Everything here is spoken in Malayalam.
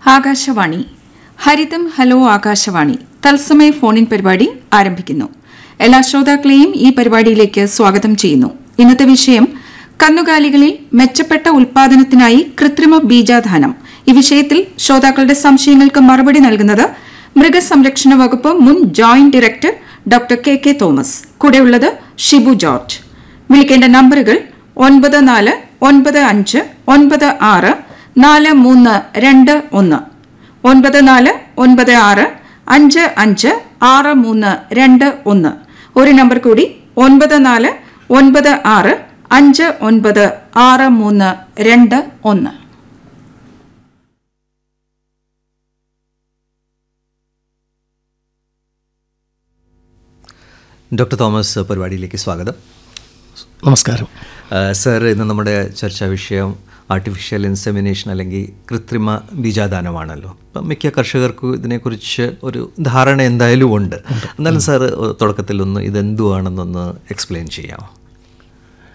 ആകാശവാണി ഹരിതം ഹലോ ആകാശവാണി തത്സമയ ഫോണിൻ പരിപാടി ആരംഭിക്കുന്നു എല്ലാ ശ്രോതാക്കളെയും ഈ പരിപാടിയിലേക്ക് സ്വാഗതം ചെയ്യുന്നു ഇന്നത്തെ വിഷയം കന്നുകാലികളിൽ മെച്ചപ്പെട്ട ഉൽപാദനത്തിനായി കൃത്രിമ ബീജാധാനം ഈ വിഷയത്തിൽ ശ്രോതാക്കളുടെ സംശയങ്ങൾക്ക് മറുപടി നൽകുന്നത് മൃഗസംരക്ഷണ വകുപ്പ് മുൻ joint director doctor K K Thomas കൂടെയുള്ളത് ഷിബു ജോർജ് വിളിക്കേണ്ട നമ്പറുകൾ ഒൻപത് നാല് ഒൻപത് അഞ്ച് ഒൻപത് ആറ് നാല് മൂന്ന് രണ്ട് ഒന്ന് ഒൻപത് നാല് ഒൻപത് ആറ് അഞ്ച് അഞ്ച് ആറ് മൂന്ന് രണ്ട് ഒന്ന് ഒരു നമ്പർ കൂടി ഒൻപത് നാല് ഒൻപത് ആറ് അഞ്ച് ഒൻപത് ആറ് മൂന്ന് രണ്ട് ഒന്ന് ഡോക്ടർ തോമസ് പരിപാടിയിലേക്ക് സ്വാഗതം നമസ്കാരം ആ, സർ ഇന്ന് നമ്മുടെ ചർച്ചാ വിഷയം ആർട്ടിഫിഷ്യൽ ഇൻസെമിനേഷൻ അല്ലെങ്കിൽ കൃത്രിമ ബീജാദാനമാണല്ലോ അപ്പം മിക്ക കർഷകർക്കും ഇതിനെക്കുറിച്ച് ഒരു ധാരണ എന്തായാലും ഉണ്ട് എന്നാലും സാർ തുടക്കത്തിൽ ഒന്ന് ഇതെന്തുവാണെന്നൊന്ന് എക്സ്പ്ലെയിൻ ചെയ്യാമോ